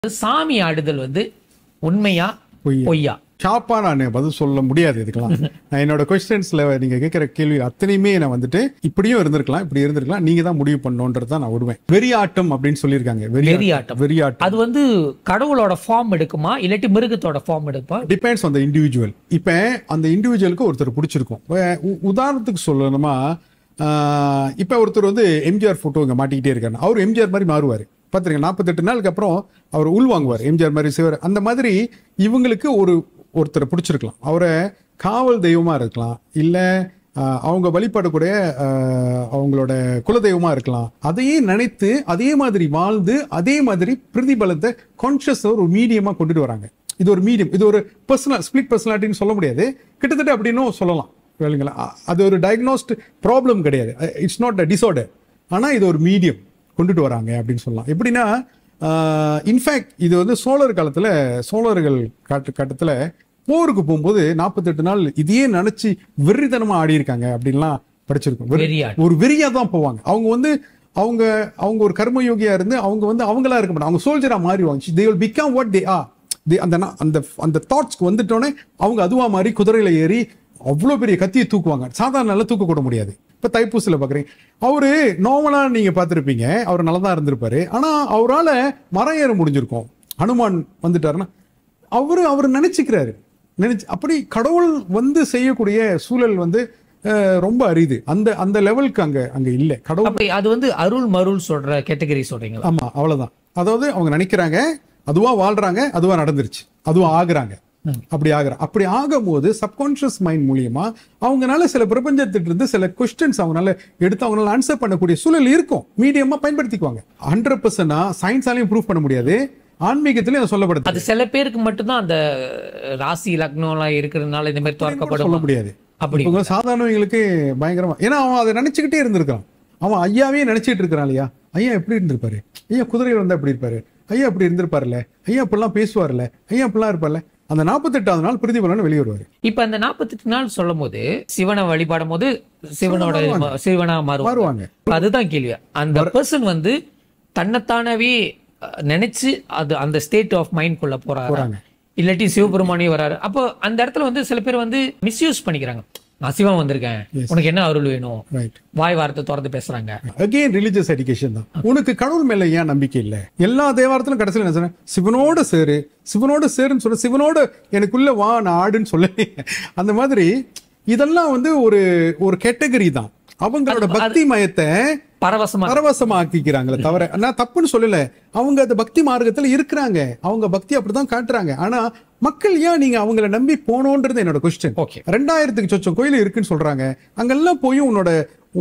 சாமி ஆடுதல் வந்து உண்மையா பொய்யா. பொய்யா ஷாப்பா நான் பதில் சொல்ல முடியாது இதுக்கெல்லாம் நான் என்னோட கொஸ்டின்ஸ்ல நீங்க கேட்கிற கேள்வி அத்தனையுமே நான் வந்துட்டு இப்படியும் இருந்திருக்கலாம் இப்படி இருந்திருக்கலாம் நீங்க தான் முடிவு பண்ணணுன்றது தான் நான் விடுவேன் வெறியாட்டம் அப்படின்னு சொல்லியிருக்காங்க வெறியாட்டம். வெறியாட்டம் அது வந்து கடவுளோட ஃபார்ம் எடுக்குமா இல்லாட்டி மிருகத்தோட ஃபார்ம் எடுப்பா டிபெண்ட்ஸ் ஆன் த இண்டிவிஜுவல் இப்போ அந்த இண்டிவிஜுவலுக்கு ஒருத்தர் பிடிச்சிருக்கும் இப்ப உ- உதாரணத்துக்கு சொல்லணுமா ஆஹ் இப்போ ஒருத்தர் வந்து எம்ஜிஆர் ஃபோட்டோ இங்கே மாட்டிக்கிட்டே இருக்காரு அவர் எம்ஜிஆர் மாதிரி மாறுவார் பார்த்துருங்க நாற்பத்தெட்டு நாளுக்கு அப்புறம் அவர் உள் வாங்குவார் எம்ஜிஆர் மாதிரி சிவர் அந்த மாதிரி இவங்களுக்கு ஒரு ஒருத்தரை பிடிச்சிருக்கலாம் அவரை காவல் தெய்வமாக இருக்கலாம் இல்லை அவங்க வழிபடக்கூடிய ஆஹ், அவங்களோட குலதெய்வமா இருக்கலாம் அதையே நினைத்து அதே மாதிரி வாழ்ந்து அதே மாதிரி பிரதிபலத்தை கான்ஷியஸ் ஒரு மீடியமா கொண்டுட்டு வராங்க இது ஒரு மீடியம் இது ஒரு பர்சனல் ஸ்பிளிட் பர்சனாலிட்டின்னு சொல்ல முடியாது கிட்டத்தட்ட அப்படின்னும் சொல்லலாம் இல்லைங்களா அ- அது ஒரு டயக்னோஸ்ட் ப்ராப்ளம் கிடையாது இட்ஸ் நாட் அ டிசார்டர் ஆனால் இது ஒரு மீடியம் கொண்டுட்டு வராங்க அப்படின்னு சொல்லலாம் எப்படின்னா இன்ஃபேக்ட் இது வந்து சோழர் காலத்தில் சோழர்கள் காட்டு கட்டத்தில் போருக்கு போகும்போது நாற்பத்தெட்டு நாள் இதையே நினச்சி வெறித்தனமாக ஆடி இருக்காங்க அப்படின்லாம் படிச்சிருக்கோம் வெறி- வெறியாட்டம். ஒரு வெறியா தான் போவாங்க அவங்க வந்து அவங்க அவங்க ஒரு கர்மயோகியா இருந்து அவங்க வந்து அவங்களா இருக்க மாட்டாங்க அவங்க சோல்ஜரா மாறிடுவாங்க they will become what they ah அந்த நா- அந்த அந்த தாட்ஸ்க்கு வந்துட்டோன்னே அவங்க அதுவா மாதிரி குதிரையில ஏறி அவ்வளோ பெரிய கத்தியை தூக்குவாங்க சாதாரண நல்லா தூக்க கூட முடியாது இப்போ தைப்பூசில் பார்க்குறீங்க அவரு நார்மலா நீங்க பார்த்துருப்பீங்க அவர் நல்லா தான் இருந்திருப்பாரு ஆனா அவரால மரம் ஏற முடிஞ்சிருக்கும் ஹனுமான் வந்துட்டாருன்னா அவரு அவர் நினைச்சுக்கிறாரு நினைச்சு அப்படி கடவுள் வந்து செய்யக்கூடிய சூழல் வந்து அஹ், ரொம்ப அரிது அந்த அந்த லெவலுக்கு அங்க அங்க இல்லை கடவுள் அப்ப அது வந்து அருள் மருள் சொல்ற கேட்டகரி சொல்றீங்களா ஆமா அவ்வளவுதான் அதாவது அவங்க நினைக்கிறாங்க அதுவா வாழ்றாங்க அதுவா நடந்துருச்சு அதுவா ஆகுறாங்க அப்படி ஆகுற அப்படி ஆகும்போது சப்கான்ஷியஸ் மைண்ட் மூலியமா அவங்கனால சில பிரபஞ்சத்திட்ட இருந்து சில கொஸ்டின்ஸ் அவங்களால எடுத்து அவங்களால ஆன்சர் பண்ணக்கூடிய சூழல் இருக்கும் மீடியமா பயன்படுத்திக்குவாங்க ஹண்ட்ரட் பர்சன்டா சயின்ஸாலையும் ப்ரூவ் பண்ண முடியாது ஆன்மீகத்திலையும் அது சொல்லப்படுது அது சில பேருக்கு மட்டும்தான் அந்த ராசி லக்னம் எல்லாம் இருக்கிறதுனால இந்த மாதிரி சொல்ல துறக்கப்படும் முடியாது அப்படி இவங்க சாதாரணவங்களுக்கு பயங்கரமா ஏன்னா அவன் அதை நினைச்சுக்கிட்டே இருந்திருக்கான் அவன் ஐயாவே நினைச்சிட்டு இருக்கிறான் இல்லையா ஐயா எப்படி இருந்திருப்பாரு ஐயா குதிரையில் வந்தா எப்படி இருப்பாரு ஐயா அப்படி இருந்திருப்பாருல்ல ஐயா இப்படிலாம் பேசுவார்ல ஐயா இப்படிலாம் இருப்பார்ல அந்த நாற்பத்தெட்டாவது நாள் பிரதிபலன் வெளியே வருவாரு இப்ப அந்த நாற்பத்தெட்டு நாள் சொல்லும் போது சிவனை வழிபாடும் போது சிவனோட சிவனா மாறுவாங்க மாறுவாங்க அதுதான் கேள்வி அந்த பர்சன் வந்து தன்னைத்தானவே அஹ், நினைச்சு அது அந்த ஸ்டேட் ஆஃப் மைண்ட் குள்ள போறாரு போறாங்க. இல்லாட்டி சிவபெருமானே வராரு அப்போ அந்த இடத்துல வந்து சில பேர் வந்து மிஸ்யூஸ் பண்ணிக்கிறாங்க நான் சிவன் வந்திருக்கேன் உனக்கு என்ன அருள் வேணும் ரைட் வாய் வார்த்தை திறந்து பேசுறாங்க அகெயின் ரிலிஜியஸ் எஜுகேஷன் தான் உனக்கு கடவுள் மேல ஏன் நம்பிக்கை இல்ல எல்லா தேவாரத்திலும் கடைசியில் என்ன சொன்னேன் சிவனோட சேரு சிவனோட சேருன்னு சொல்ல சிவனோட எனக்குள்ள வா நான் ஆடுன்னு சொல்ல அந்த மாதிரி இதெல்லாம் வந்து ஒரு ஒரு கேட்டகரி தான் அவங்களோட பக்தி மயத்தை பரவசமா பரவசமாக்கிக்கிறாங்களே தவிர நான் தப்புன்னு சொல்லல அவங்க அந்த பக்தி மார்க்கத்துல இருக்கிறாங்க அவங்க பக்தி அப்படிதான் காட்டுறாங்க ஆனா மக்கள் ஏன் நீங்க அவங்கள நம்பி போனோன்றது என்னோட கொஸ்டின் ஓகே ரெண்டாயிரத்துக்கு சொச்சம் கோயில் இருக்குன்னு சொல்றாங்க அங்கெல்லாம் போய் உன்னோட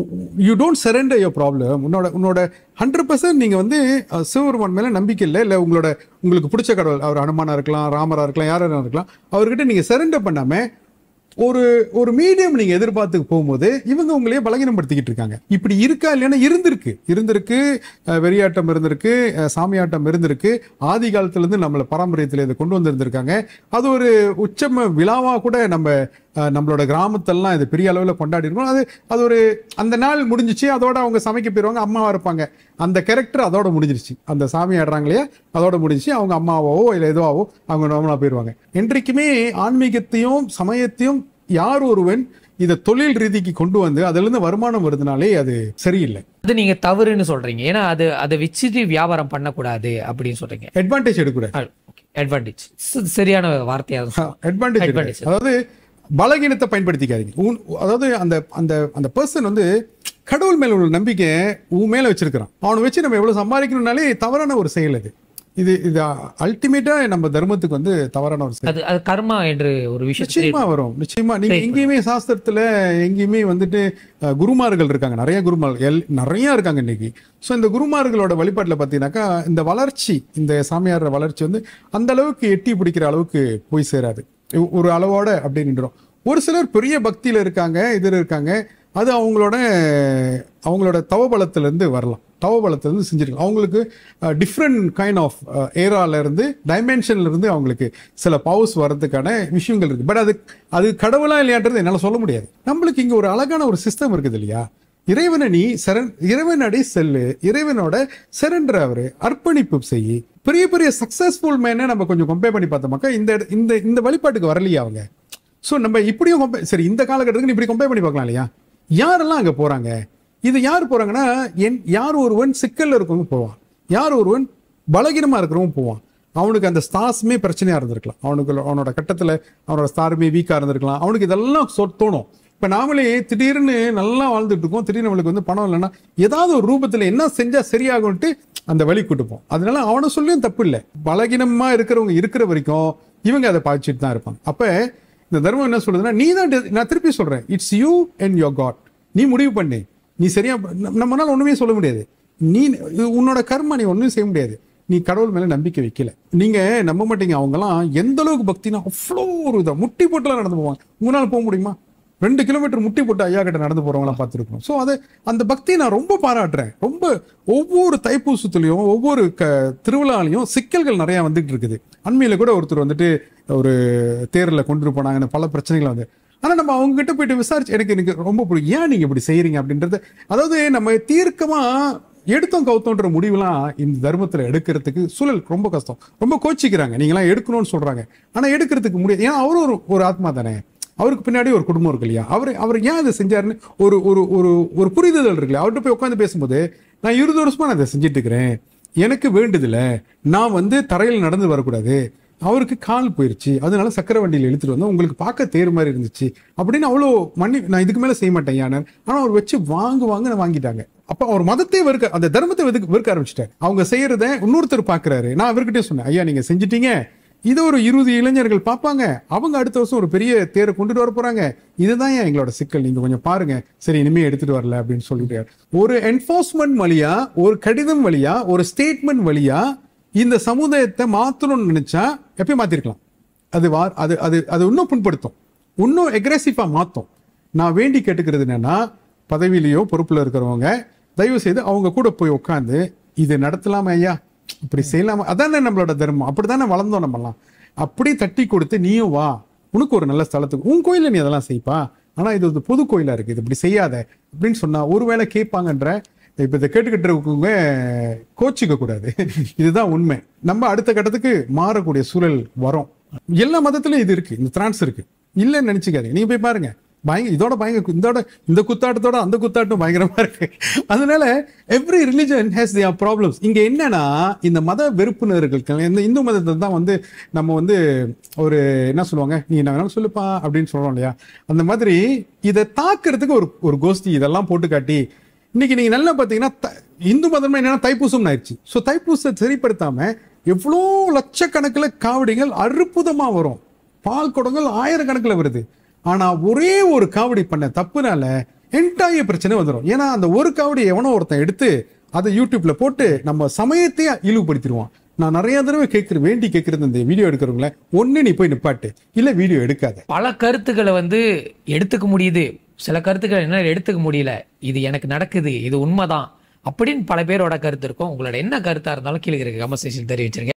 you don't surrender your problem உன்னோட உன்னோட ஹண்ட்ரட் பர்சன்ட் நீங்க வந்து அஹ், சிவபெருமான் மேல நம்பிக்கை இல்லை இல்லை உங்களோட உங்களுக்கு பிடிச்ச கடவுள் அவர் அனுமானா இருக்கலாம் ராமரா இருக்கலாம் யாரா இருக்கலாம் அவர்கிட்ட நீங்க சரண்டர் பண்ணாம ஒரு ஒரு மீடியம் நீங்க எதிர்பார்த்து போகும்போது இவங்க உங்களையே பலகீனப்படுத்திக்கிட்டு இருக்காங்க இப்படி இருக்கா இல்லைன்னா இருந்திருக்கு இருந்திருக்கு அஹ், வெறியாட்டம் இருந்திருக்கு அஹ், சாமியாட்டம் இருந்திருக்கு ஆதி காலத்துல இருந்து நம்மள பாரம்பரியத்துல இதை கொண்டு வந்திருந்திருக்காங்க அது ஒரு உச்சம விழாவா கூட நம்ம அஹ், நம்மளோட கிராமத்தெல்லாம் இது பெரிய அளவில் கொண்டாடி இருக்கோம் அது அது ஒரு அந்த நாள் முடிஞ்சிச்சு அதோட அவங்க சமைக்க போயிருவாங்க அம்மாவா இருப்பாங்க அந்த கேரக்டர் அதோட முடிஞ்சிருச்சு அந்த சாமி ஆடுறாங்க இல்லையா அதோட முடிஞ்சிச்சு அவங்க அம்மாவோ இல்லை எதுவாவோ அவங்க நார்மலா போயிருவாங்க என்றைக்குமே ஆன்மீகத்தையும் சமயத்தையும் யார் ஒருவன் இதை தொழில் ரீதிக்கு கொண்டு வந்து அதுல இருந்து வருமானம் வருதுனாலே அது சரியில்லை அது நீங்க தவறுன்னு சொல்றீங்க ஏன்னா அது அதை வச்சுட்டு வியாபாரம் பண்ணக்கூடாது அப்படின்னு சொல்றீங்க அட்வான்டேஜ் எடுக்கூடாது அட்வான்டேஜ் சரியான வார்த்தையா அட்வான்டேஜ் Advantage. அதாவது பலகீனத்தை பயன்படுத்திக்காதீங்க உன்- அதாவது அந்த அந்த அந்த பர்சன் வந்து கடவுள் மேல உள்ள நம்பிக்கை உன் மேல வச்சிருக்கிறான் அவனை வச்சு நம்ம எவ்வளவு சம்பாதிக்கணும்னாலே தவறான ஒரு செயல் இது இது இது அல்டிமேட்டா நம்ம தர்மத்துக்கு வந்து தவறான ஒரு செயல் அது அது கர்மா என்று ஒரு விஷயம் நிச்சயமா வரும் நிச்சயமா நீங்க எங்கேயுமே சாஸ்திரத்துல எங்கேயுமே வந்துட்டு அஹ், குருமார்கள் இருக்காங்க நிறைய குருமார்கள் எல் நிறைய இருக்காங்க இன்னைக்கு ஸோ இந்த குருமார்களோட வழிபாட்டுல பார்த்தீங்கன்னாக்கா இந்த வளர்ச்சி இந்த சாமியார் வளர்ச்சி வந்து அந்த அளவுக்கு எட்டி பிடிக்கிற அளவுக்கு போய் சேராது ஒ- ஒரு அளவோட அப்படி நின்றோம் ஒரு சிலர் பெரிய பக்தியில இருக்காங்க இதில் இருக்காங்க அது அவங்களோட அவங்களோட தவபலத்துல இருந்து வரலாம் தவபலத்துல இருந்து செஞ்சிருக்கலாம் அவங்களுக்கு டிஃப்ரெண்ட் கைண்ட் ஆஃப் ஏரால இருந்து டைமென்ஷன்ல இருந்து அவங்களுக்கு சில பவர்ஸ் வர்றதுக்கான விஷயங்கள் இருக்கு பட் அது அது கடவுளா இல்லையான்றது என்னால சொல்ல முடியாது நம்மளுக்கு இங்க ஒரு அழகான ஒரு சிஸ்டம் இருக்குது இல்லையா இறைவனை நீ சரண் இறைவனடி செல்லு இறைவனோட சரண்டர் அவரு அர்ப்பணிப்பு செய்யி பெரிய பெரிய சக்சஸ்ஃபுல் மேனை நம்ம கொஞ்சம் கம்பேர் பண்ணி பார்த்தோமாக்கா இந்த இட- இந்த இந்த வழிபாட்டுக்கு வரலையே அவங்க ஸோ நம்ம இப்படியும் compare- சரி இந்த காலகட்டத்துக்கு இப்படி கம்பேர் பண்ணி பார்க்கலாம் இல்லையா யாரெல்லாம் அங்கே போறாங்க இது யார் போறாங்கன்னா என் யார் ஒருவன் சிக்கல்ல இருக்கவங்க போவான் யார் ஒருவன் பலகீனமா இருக்கிறவங்க போவான் அவனுக்கு அந்த ஸ்டார்ஸுமே பிரச்சனையா இருந்திருக்கலாம் அவனுக்கு அவனோட கட்டத்துல அவனோட ஸ்டாருமே வீக்கா இருந்திருக்கலாம் அவனுக்கு இதெல்லாம் சொ- தோணும் இப்ப நாமளே திடீர்னு நல்லா வாழ்ந்துட்டு இருக்கோம் திடீர்னு நம்மளுக்கு வந்து பணம் இல்லைன்னா ஏதாவது ஒரு ரூபத்துல என்ன செஞ்சா சரியாகும்ட்டு அந்த வழி கூட்டுப்போம் அதனால அவனை சொல்லியும் தப்பு இல்லை பலகீனமா இருக்கிறவங்க இருக்கிற வரைக்கும் இவங்க அதை பாய்ச்சிட்டு தான் இருப்பாங்க அப்ப இந்த தர்மம் என்ன சொல்லுதுன்னா நீ தான் de- நான் திருப்பி சொல்றேன் it's you and your god நீ முடிவு பண்ணு நீ சரியா நம்ம- நம்மனால ஒண்ணுமே சொல்ல முடியாது நீ இது உன்னோட கர்மா நீ ஒண்ணும் செய்ய முடியாது நீ கடவுள் மேல நம்பிக்கை வைக்கல நீங்க நம்ப மாட்டீங்க அவங்கலாம் எந்த அளவுக்கு பக்தினா அவ்வளோ ஒரு இதை முட்டி போட்டுலாம் நடந்து போவாங்க உங்களால போக முடியுமா ரெண்டு கிலோமீட்டர் முட்டி போட்டு ஐயா கிட்ட நடந்து போறவங்களாம் பார்த்துருக்கோம் ஸோ அது அந்த பக்தியை நான் ரொம்ப பாராட்டுறேன் ரொம்ப ஒவ்வொரு தைப்பூசத்துலையும் ஒவ்வொரு க திருவிழாலையும் சிக்கல்கள் நிறைய வந்துட்டு இருக்குது அண்மையில கூட ஒருத்தர் வந்துட்டு ஒரு தேர்ல கொண்டு போனாங்கன்னு பல பிரச்சனைகள் வந்து ஆனா நம்ம அவங்க கிட்ட போயிட்டு விசாரிச்சு எனக்கு எனக்கு ரொம்ப பிடிக்கும் ஏன் நீங்க இப்படி செய்யறீங்க அப்படின்றது அதாவது நம்ம தீர்க்கமா எடுத்தோம் கவுத்தோன்ற முடிவுலாம் இந்த தர்மத்துல எடுக்கிறதுக்கு சூழல் ரொம்ப கஷ்டம் ரொம்ப கோச்சிக்கிறாங்க நீங்களாம் எடுக்கணும்னு சொல்றாங்க ஆனா எடுக்கிறதுக்கு முடியாது ஏன்னா அவரும் ஒரு ஒரு ஆத்மா தானே அவருக்கு பின்னாடி ஒரு குடும்பம் இருக்கு இல்லையா அவர் அவர் ஏன் அதை செஞ்சாருன்னு ஒரு ஒரு ஒரு ஒரு புரிதல் இருக்குல்ல அவர்கிட்ட போய் உட்காந்து பேசும்போது நான் இருபது வருஷமா நான் அதை செஞ்சுட்டு இருக்கிறேன் எனக்கு வேண்டுதில்ல நான் வந்து தரையில் நடந்து வரக்கூடாது அவருக்கு கால் போயிருச்சு அதனால சக்கர வண்டியில் இழுத்துட்டு வந்தோம் உங்களுக்கு பார்க்க தேர் மாதிரி இருந்துச்சு அப்படின்னு அவ்வளோ மன்னி நான் இதுக்கு மேல செய்ய மாட்டேன் யானை ஆனா அவர் வச்சு வாங்கு வாங்க வாங்கிட்டாங்க அப்ப அவர் மதத்தை வெறுக்க அந்த தர்மத்தை வெறுக்க வெறுக்க ஆரம்பிச்சிட்டாரு அவங்க செய்யறத இன்னொருத்தர் பாக்குறாரு நான் அவர்கிட்டயே சொன்னேன் ஐயா நீங்க செஞ்சிட்டீங்க இது ஒரு இருபது இளைஞர்கள் பார்ப்பாங்க அவங்க அடுத்த வருஷம் ஒரு பெரிய தேரை கொண்டுட்டு வர போறாங்க இதுதான் ஏன் எங்களோட சிக்கல் நீங்க கொஞ்சம் பாருங்க சரி இனிமே எடுத்துட்டு வரல அப்படின்னு சொல்லிட்டு ஒரு என்ஃபோர்ஸ்மெண்ட் வழியா ஒரு கடிதம் வழியா ஒரு ஸ்டேட்மெண்ட் வழியா இந்த சமுதாயத்தை மாத்தணும்னு நினைச்சா எப்பயும் மாத்திருக்கலாம் அது வா அது அது அது இன்னும் புண்படுத்தும் இன்னும் எக்ரெசிவா மாத்தும் நான் வேண்டி கேட்டுக்கிறது என்னன்னா பதவியிலையோ பொறுப்புல இருக்கிறவங்க தயவு செய்து அவங்க கூட போய் உட்காந்து இது நடத்தலாமா ஐயா இப்படி செய்யலாமா அதானே நம்மளோட தர்மம் அப்படித்தானே வளர்ந்தோம் நம்மலாம் அப்படி தட்டி கொடுத்து நீயும் வா உனக்கு ஒரு நல்ல ஸ்தலத்துக்கு உன் கோயில நீ அதெல்லாம் செய்ப்பா ஆனா இது ஒரு பொது கோயிலா இருக்கு இது இப்படி செய்யாத அப்படின்னு சொன்னா ஒருவேளை கேட்பாங்கன்ற இப்ப இதை கேட்டுக்கிட்டு இருக்கவங்க கோச்சிக்க கூடாது இதுதான் உண்மை நம்ம அடுத்த கட்டத்துக்கு மாறக்கூடிய சூழல் வரும் எல்லா மதத்திலும் இது இருக்கு இந்த திரான்ஸ் இருக்கு இல்லைன்னு நினைச்சுக்காதீங்க நீங்க போய் பாருங்க பயங்க இதோட பயங்க இதோட இந்த குத்தாட்டத்தோட அந்த குத்தாட்டம் பயங்கரமா இருக்கு அதனால every religion has their problems இங்க என்னன்னா இந்த மத வெறுப்புணர்கள் இந்த இந்து மதத்தை தான் வந்து நம்ம வந்து ஒரு என்ன சொல்லுவாங்க நீ என்ன வேணாலும் சொல்லுப்பா அப்படின்னு சொல்றோம் இல்லையா அந்த மாதிரி இதை தாக்குறதுக்கு ஒரு ஒரு கோஷ்டி இதெல்லாம் போட்டு காட்டி இன்னைக்கு நீங்க நல்லா பாத்தீங்கன்னா த- இந்து மதம் என்னன்னா தைப்பூசம் ஆயிடுச்சு ஸோ தைப்பூசத்தை சரிப்படுத்தாம எவ்வளோ லட்சக்கணக்கில் காவடிகள் அற்புதமா வரும் பால் குடங்கள் ஆயிரக்கணக்கில் வருது ஆனா ஒரே ஒரு காவடி பண்ண தப்புனால என்டையர் பிரச்சனை வந்துடும் ஏன்னா அந்த ஒரு காவடி எவனோ ஒருத்தன் எடுத்து அதை யூடியூப்ல போட்டு நம்ம சமயத்தையே இழிவுபடுத்திடுவான் நான் நிறைய தடவை கேட்கிற வேண்டி கேட்கறது இந்த வீடியோ எடுக்கிறவங்கள ஒண்ணு நீ போய் நிப்பாட்டு இல்ல வீடியோ எடுக்காத பல கருத்துக்களை வந்து எடுத்துக்க முடியுது சில கருத்துக்களை என்னால் எடுத்துக்க முடியல இது எனக்கு நடக்குது இது உண்மைதான் அப்படின்னு பல பேரோட கருத்து இருக்கும் உங்களோட என்ன கருத்தா இருந்தாலும் கீழே இருக்க கமெண்ட் செக்ஷன் தெரிவிச்சிருங்க